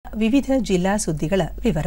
ವಿವಿಧ ಜಿಲ್ಲಾ ಸುದ್ದಿಗಳ ವಿವರ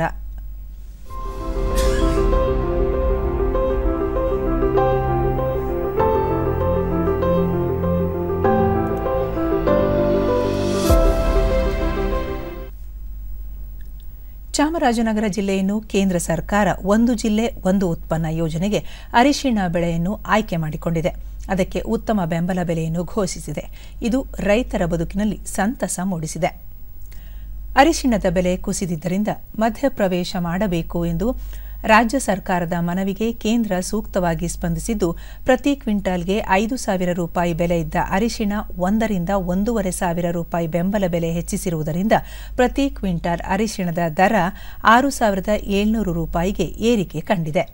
ಚಾಮರಾಜನಗರ ಜಿಲ್ಲೆಯನ್ನು ಕೇಂದ್ರ ಸರ್ಕಾರ ಒಂದು ಜಿಲ್ಲೆ ಒಂದು ಉತ್ಪನ್ನ ಯೋಜನೆಗೆ ಅರಿಶಿಣ ಬೆಳೆಯನ್ನು ಆಯ್ಕೆ ಮಾಡಿಕೊಂಡಿದೆ ಅದಕ್ಕೆ ಉತ್ತಮ ಬೆಂಬಲ ಬೆಲೆಯನ್ನು ಘೋಷಿಸಿದೆ ಇದು ರೈತರ ಬದುಕಿನಲ್ಲಿ ಸಂತಸ ಮೂಡಿಸಿದೆ ಅರಿಶಿಣದ ಬೆಲೆ ಕುಸಿದಿದ್ದರಿಂದ ಮಧ್ಯಪ್ರವೇಶ ಮಾಡಬೇಕು ಎಂದು ರಾಜ್ಯ ಸರ್ಕಾರದ ಮನವಿಗೆ ಕೇಂದ್ರ ಸೂಕ್ತವಾಗಿ ಸ್ಪಂದಿಸಿದ್ದು ಪ್ರತಿ ಕ್ವಿಂಟಾಲ್ಗೆ ಐದು ಸಾವಿರ ರೂಪಾಯಿ ಬೆಲೆ ಇದ್ದ ಅರಿಶಿಣ ಒಂದರಿಂದ ಒಂದೂವರೆ ಸಾವಿರ ರೂಪಾಯಿ ಬೆಂಬಲ ಬೆಲೆ ಹೆಚ್ಚಿಸಿರುವುದರಿಂದ ಪ್ರತಿ ಕ್ವಿಂಟಾಲ್ ಅರಿಶಿಣದ ದರ ಆರು ಸಾವಿರದ ಏಳ್ನೂರು ರೂಪಾಯಿಗೆ ಏರಿಕೆ ಕಂಡಿದೆ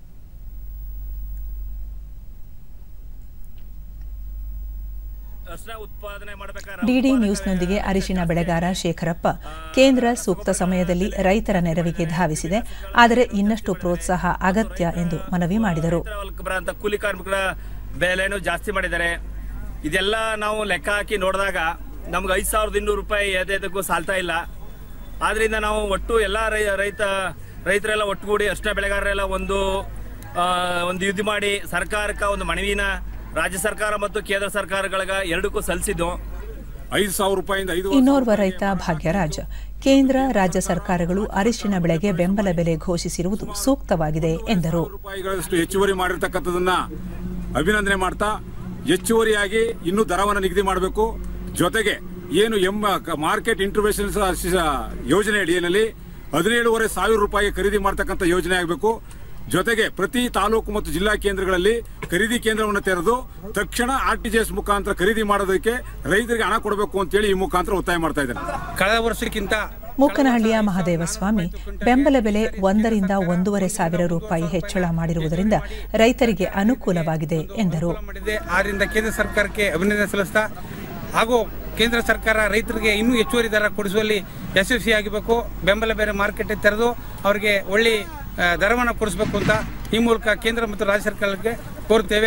ಡಿಡಿ ನ್ಯೂಸ್ನೊಂದಿಗೆ ಅರಿಶಿಣ ಬೆಳೆಗಾರ ಶೇಖರಪ್ಪ ಕೇಂದ್ರ ಸೂಕ್ತ ಸಮಯದಲ್ಲಿ ರೈತರ ನೆರವಿಗೆ ಧಾವಿಸಿದೆ ಆದರೆ ಇನ್ನಷ್ಟು ಪ್ರೋತ್ಸಾಹ ಅಗತ್ಯ ಎಂದು ಮನವಿ ಮಾಡಿದರು ಬರೋಂಥ ಕೂಲಿ ಕಾರ್ಮಿಕರ ಬೆಲೆನೂ ಜಾಸ್ತಿ ಮಾಡಿದ್ದಾರೆ ಇದೆಲ್ಲ ನಾವು ಲೆಕ್ಕ ಹಾಕಿ ನೋಡಿದಾಗ ನಮ್ಗೆ ಐದು ಸಾವಿರದ ಇನ್ನೂರು ರೂಪಾಯಿ ಎದೆದಕ್ಕೂ ಸಾಲ್ತಾ ಇಲ್ಲ ಆದ್ರಿಂದ ನಾವು ಒಟ್ಟು ಎಲ್ಲ ರೈ- ರೈತ ರೈತರೆಲ್ಲ ಒಟ್ಟುಗೂಡಿ ಅಷ್ಟ ಬೆಳೆಗಾರರೆಲ್ಲ ಒಂದು ಆ, ಒಂದು ಯುದ್ಧ ಮಾಡಿ ಸರ್ಕಾರಕ್ಕೆ ಒಂದು ಮನವಿನ ರಾಜ್ಯ ಸರ್ಕಾರ ಮತ್ತು ಕೇಂದ್ರ ಸರ್ಕಾರಗಳಿಗೆ ಎರಡಕ್ಕೂ ಸಲ್ಲಿಸಿದ್ದು ಐದು ಸಾವಿರ ರೂಪಾಯಿಂದ ಐದು ಇನ್ನೋರ್ವ ರೈತ ಭಾಗ್ಯರಾಜ್ ಕೇಂದ್ರ ರಾಜ್ಯ ಸರ್ಕಾರಗಳು ಅರಿಶಿಣ ಬೆಳೆಗೆ ಬೆಂಬಲ ಬೆಲೆ ಘೋಷಿಸಿರುವುದು ಸೂಕ್ತವಾಗಿದೆ ಎಂದರು ರೂಪಾಯಿಗಳಷ್ಟು ಹೆಚ್ಚುವರಿ ಮಾಡಿರ್ತಕ್ಕಂಥದನ್ನ ಅಭಿನಂದನೆ ಮಾಡ್ತಾ ಹೆಚ್ಚುವರಿಯಾಗಿ ಇನ್ನೂ ದರವನ್ನು ನಿಗದಿ ಮಾಡಬೇಕು ಜೊತೆಗೆ ಏನು ಎಂ ಮಾರ್ಕೆಟ್ ಇಂಟರ್ವೆನ್ಷನ್ ಯೋಜನೆ ಅಡಿಯಲ್ಲಿ ಹದಿನೇಳುವರೆ ಸಾವಿರ ರೂಪಾಯಿಗೆ ಖರೀದಿ ಮಾಡ್ತಕ್ಕಂಥ ಯೋಜನೆ ಆಗಬೇಕು ಜೊತೆಗೆ ಪ್ರತಿ ತಾಲೂಕು ಮತ್ತು ಜಿಲ್ಲಾ ಕೇಂದ್ರಗಳಲ್ಲಿ ಖರೀದಿ ಕೇಂದ್ರವನ್ನು ತೆರೆದು ತಕ್ಷಣ ಆರ್ ಟಿ ಜಿ ಎಸ್ ಮುಖಾಂತರ ಖರೀದಿ ಮಾಡೋದಕ್ಕೆ ರೈತರಿಗೆ ಹಣ ಕೊಡಬೇಕು ಅಂತೇಳಿ ಈ ಮುಖಾಂತರ ಒತ್ತಾಯ ಮಾಡ್ತಾ ಇದ್ದೇನೆ ಕಳೆದ ವರ್ಷಕ್ಕಿಂತ ಮೂಕನಹಳ್ಳಿಯ ಮಹದೇವಸ್ವಾಮಿ ಬೆಂಬಲ ಬೆಲೆ ಒಂದರಿಂದ ಒಂದೂವರೆ ಸಾವಿರ ರೂಪಾಯಿ ಹೆಚ್ಚಳ ಮಾಡಿರುವುದರಿಂದ ರೈತರಿಗೆ ಅನುಕೂಲವಾಗಿದೆ ಎಂದರು ಮಾಡಿದೆ ಆದ್ರಿಂದ ಕೇಂದ್ರ ಸರ್ಕಾರಕ್ಕೆ ಅಭಿನಂದನೆ ಸಲ್ಲಿಸ್ತಾ ಹಾಗೂ ಕೇಂದ್ರ ಸರ್ಕಾರ ರೈತರಿಗೆ ಇನ್ನೂ ಹೆಚ್ಚುವರಿ ದರ ಕೊಡಿಸುವಲ್ಲಿ ಯಶಸ್ವಿಯಾಗಬೇಕು ಬೆಂಬಲ ಬೆಲೆ ಮಾರ್ಕೆಟ್ ತೆರೆದು ಅವರಿಗೆ ಒಳ್ಳೆ ಆ, ದರವನ್ನು ಕೊಡಿಸಬೇಕು ಅಂತ ಈ ಮೂಲಕ ಕೇಂದ್ರ ಮತ್ತು ರಾಜ್ಯ ಸರ್ಕಾರಕ್ಕೆ ಕೋರುತ್ತೇವೆ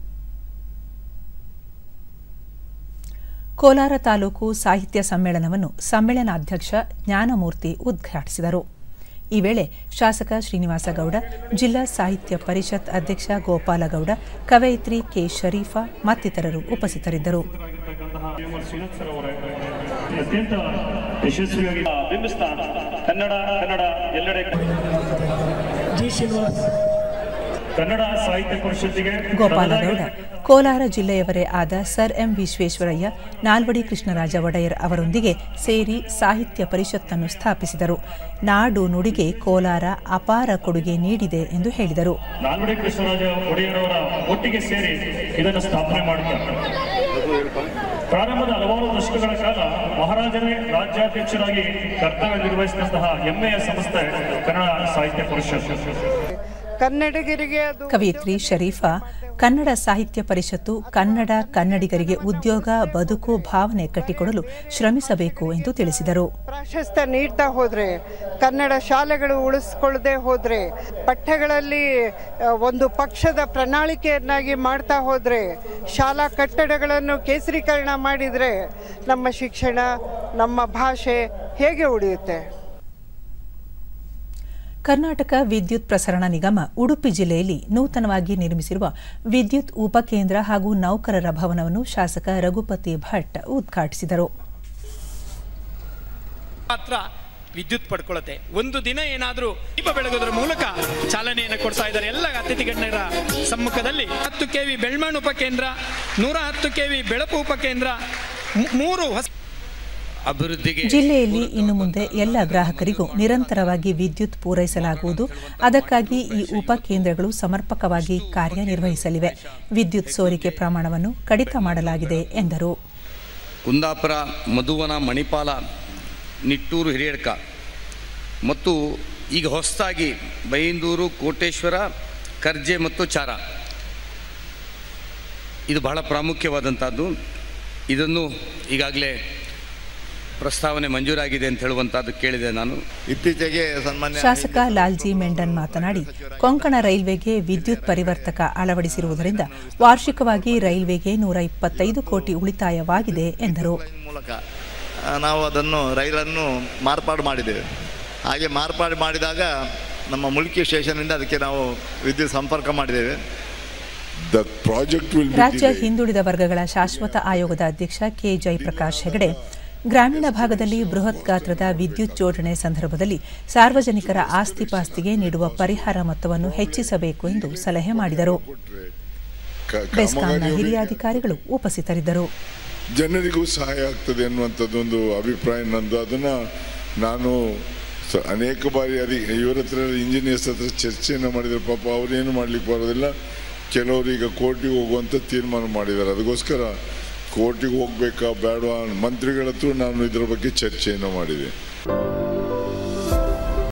ಕೋಲಾರ ತಾಲೂಕು ಸಾಹಿತ್ಯ ಸಮ್ಮೇಳನವನ್ನು ಸಮ್ಮೇಳನಾಧ್ಯಕ್ಷ ಜ್ಞಾನಮೂರ್ತಿ ಉದ್ಘಾಟಿಸಿದರು ಈ ವೇಳೆ ಶಾಸಕ ಶ್ರೀನಿವಾಸ ಗೌಡ ಜಿಲ್ಲಾ ಸಾಹಿತ್ಯ ಪರಿಷತ್ ಅಧ್ಯಕ್ಷ ಗೋಪಾಲಗೌಡ ಕವಯಿತ್ರಿ ಕೆ ಶರೀಫಾ ಮತ್ತಿತರರು ಉಪಸ್ಥಿತರಿದ್ದರು ಅತ್ಯಂತ ಯಶಸ್ವಿಯಾಗಿ ಬಿಂಬಿಸ್ತಾ ಕನ್ನಡ ಕನ್ನಡ ಎಲ್ಲೆಡೆ ಜಿ ಶ್ರೀನಿವಾಸ್ ಕನ್ನಡ ಸಾಹಿತ್ಯ ಪರಿಷತ್ತಿಗೆ ಗೋಪಾಲಗೌಡ ಕೋಲಾರ ಜಿಲ್ಲೆಯವರೇ ಆದ ಸರ್ ಎಂ ವಿಶ್ವೇಶ್ವರಯ್ಯ ನಾಲ್ವಡಿ ಕೃಷ್ಣರಾಜ ಒಡೆಯರ್ ಅವರೊಂದಿಗೆ ಸೇರಿ ಸಾಹಿತ್ಯ ಪರಿಷತ್ತನ್ನು ಸ್ಥಾಪಿಸಿದರು ನಾಡು ನುಡಿಗೆ ಕೋಲಾರ ಅಪಾರ ಕೊಡುಗೆ ನೀಡಿದೆ ಎಂದು ಹೇಳಿದರು ನಾಲ್ವಡಿ ಕೃಷ್ಣರಾಜ ಒಡೆಯರವರ ಒಟ್ಟಿಗೆ ಸೇರಿ ಇದನ್ನು ಸ್ಥಾಪನೆ ಮಾಡುತ್ತಾರೆ ಪ್ರಾರಂಭದ ಹಲವಾರು ದಶಕಗಳ ಕಾಲ ಮಹಾರಾಜರೇ ರಾಜ್ಯಾಧ್ಯಕ್ಷರಾಗಿ ಕರ್ತವ್ಯ ನಿರ್ವಹಿಸಿದಂತಹ ಹೆಮ್ಮೆಯ ಸಂಸ್ಥೆ ಕನ್ನಡ ಸಾಹಿತ್ಯ ಪರಿಷತ್ ಕನ್ನಡಿಗರಿಗೆ ಅದು ಕವಿಯತ್ರಿ ಶರೀಫಾ ಕನ್ನಡ ಸಾಹಿತ್ಯ ಪರಿಷತ್ತು ಕನ್ನಡ ಕನ್ನಡಿಗರಿಗೆ ಉದ್ಯೋಗ ಬದುಕು ಭಾವನೆ ಕಟ್ಟಿಕೊಡಲು ಶ್ರಮಿಸಬೇಕು ಎಂದು ತಿಳಿಸಿದರು ಪ್ರಾಶಸ್ತ್ಯ ನೀಡ್ತಾ ಹೋದ್ರೆ ಕನ್ನಡ ಶಾಲೆಗಳು ಉಳಿಸ್ಕೊಳ್ಳದೆ ಹೋದ್ರೆ ಪಠ್ಯಗಳಲ್ಲಿ ಆ, ಒಂದು ಪಕ್ಷದ ಪ್ರಣಾಳಿಕೆಯನ್ನಾಗಿ ಮಾಡ್ತಾ ಹೋದ್ರೆ ಶಾಲಾ ಕಟ್ಟಡಗಳನ್ನು ಕೇಸರೀಕರಣ ಮಾಡಿದ್ರೆ ನಮ್ಮ ಶಿಕ್ಷಣ ನಮ್ಮ ಭಾಷೆ ಹೇಗೆ ಉಳಿಯುತ್ತೆ ಕರ್ನಾಟಕ ವಿದ್ಯುತ್ ಪ್ರಸರಣ ನಿಗಮ ಉಡುಪಿ ಜಿಲ್ಲೆಯಲ್ಲಿ ನೂತನವಾಗಿ ನಿರ್ಮಿಸಿರುವ ವಿದ್ಯುತ್ ಉಪಕೇಂದ್ರ ಹಾಗೂ ನೌಕರರ ಭವನವನ್ನು ಶಾಸಕ ರಘುಪತಿ ಭಟ್ ಉದ್ಘಾಟಿಸಿದರು ಮಾತ್ರ ವಿದ್ಯುತ್ ಪಡ್ಕೊಳ್ಳುತ್ತೆ ಒಂದು ದಿನ ಏನಾದರೂ ದೀಪ ಬೆಳಗೋದ್ರ ಮೂಲಕ ಚಾಲನೆಯನ್ನು ಕೊಡ್ತಾ ಇದ್ದಾರೆ ಎಲ್ಲ ಅತಿಥಿ ಗಣ್ಯರ ಸಮ್ಮುಖದಲ್ಲಿ ಹತ್ತು ಕೆವಿ ಬೆಳ್ಮಣ್ ಉಪಕೇಂದ್ರ ನೂರ ಹತ್ತು ಕೆವಿ ಬೆಳಪು ಉಪಕೇಂದ್ರ ಮೂ- ಮೂರು ಹೊಸ ಅಭಿವೃದ್ಧಿಗೆ ಜಿಲ್ಲೆಯಲ್ಲಿ ಇನ್ನು ಮುಂದೆ ಎಲ್ಲ ಗ್ರಾಹಕರಿಗೂ ನಿರಂತರವಾಗಿ ವಿದ್ಯುತ್ ಪೂರೈಸಲಾಗುವುದು ಅದಕ್ಕಾಗಿ ಈ ಉಪಕೇಂದ್ರಗಳು ಸಮರ್ಪಕವಾಗಿ ಕಾರ್ಯನಿರ್ವಹಿಸಲಿವೆ ವಿದ್ಯುತ್ ಸೋರಿಕೆ ಪ್ರಮಾಣವನ್ನು ಕಡಿತ ಮಾಡಲಾಗಿದೆ ಎಂದರು ಕುಂದಾಪುರ ಮಧುವನ ಮಣಿಪಾಲ ನಿಟ್ಟೂರು ಹಿರಿಯಡ್ಕ ಮತ್ತು ಈಗ ಹೊಸದಾಗಿ ಬೈಂದೂರು ಕೋಟೇಶ್ವರ ಕರ್ಜೆ ಮತ್ತು ಚಾರ ಇದು ಬಹಳ ಪ್ರಾಮುಖ್ಯವಾದಂಥದ್ದು ಇದನ್ನು ಈಗಾಗಲೇ ಪ್ರಸ್ತಾವನೆ ಮಂಜೂರಾಗಿದೆ ಅಂತ ಹೇಳುವಂಥದ್ದು ಕೇಳಿದೆ ನಾನು ಇತ್ತೀಚೆಗೆ ಸನ್ಮಾನ್ಯ ಶಾಸಕ ಲಾಲ್ಜಿ ಮೆಂಡನ್ ಮಾತನಾಡಿ ಕೊಂಕಣ ರೈಲ್ವೆಗೆ ವಿದ್ಯುತ್ ಪರಿವರ್ತಕ ಅಳವಡಿಸಿರುವುದರಿಂದ ವಾರ್ಷಿಕವಾಗಿ ರೈಲ್ವೆಗೆ ನೂರ ಇಪ್ಪತ್ತೈದು ಕೋಟಿ ಉಳಿತಾಯವಾಗಿದೆ ಎಂದರು ಮೂಲಕ ಆ, ನಾವು ಅದನ್ನು ರೈಲನ್ನು ಮಾರ್ಪಾಡು ಮಾಡಿದ್ದೇವೆ ಹಾಗೆ ಮಾರ್ಪಾಡು ಮಾಡಿದಾಗ ನಮ್ಮ ಮುಲ್ಕಿ ಸ್ಟೇಷನಿಂದ ಅದಕ್ಕೆ ನಾವು ವಿದ್ಯುತ್ ಸಂಪರ್ಕ ಮಾಡಿದ್ದೇವೆ The project will be ರಾಜ್ಯ delayed. ಹಿಂದುಳಿದ ವರ್ಗಗಳ ಶಾಶ್ವತ ಆಯೋಗದ ಅಧ್ಯಕ್ಷ ಕೆ ಜಯಪ್ರಕಾಶ್ ಹೆಗಡೆ ಗ್ರಾಮೀಣ ಭಾಗದಲ್ಲಿ ಬೃಹತ್ ಗಾತ್ರದ ವಿದ್ಯುತ್ ಜೋಡಣೆ ಸಂದರ್ಭದಲ್ಲಿ ಸಾರ್ವಜನಿಕರ ಆಸ್ತಿಪಾಸ್ತಿಗೆ ನೀಡುವ ಪರಿಹಾರ ಮೊತ್ತವನ್ನು ಹೆಚ್ಚಿಸಬೇಕು ಎಂದು ಸಲಹೆ ಮಾಡಿದರು ಕ- ಬೆಸ್ಕಾಂನ ಕಾಮಗಾರಿಯು ಹಿರಿಯ ಅಧಿಕಾರಿಗಳು ಉಪಸ್ಥಿತರಿದ್ದರು ಜನರಿಗೂ ಸಹಾಯ ಆಗ್ತದೆ ಅನ್ನುವಂಥದ್ದೊಂದು ಅಭಿಪ್ರಾಯ ನಂದು ಅದನ್ನ ನಾನು ಸ- ಅನೇಕ ಬಾರಿ ಅದಿ ಇವರ ಹತ್ರ ಇಂಜಿನಿಯರ್ಸ್ ಹತ್ರ ಚರ್ಚೆಯನ್ನು ಮಾಡಿದರೆ ಪಾಪ ಅವರೇನು ಮಾಡ್ಲಿಕ್ಕೆ ಬರೋದಿಲ್ಲ ಕೆಲವರು ಈಗ ಕೋರ್ಟಿಗೆ ಹೋಗುವಂತ ತೀರ್ಮಾನ ಮಾಡಿದ್ದಾರೆ ಅದಕ್ಕೋಸ್ಕರ ಕೋರ್ಟಿಗೆ ಹೋಗ್ಬೇಕಾ ಬೇಡವಾ ಮಂತ್ರಿಗಳ ಹತ್ರ ನಾನು ಇದರ ಬಗ್ಗೆ ಚರ್ಚೆಯನ್ನು ಮಾಡಿದೆ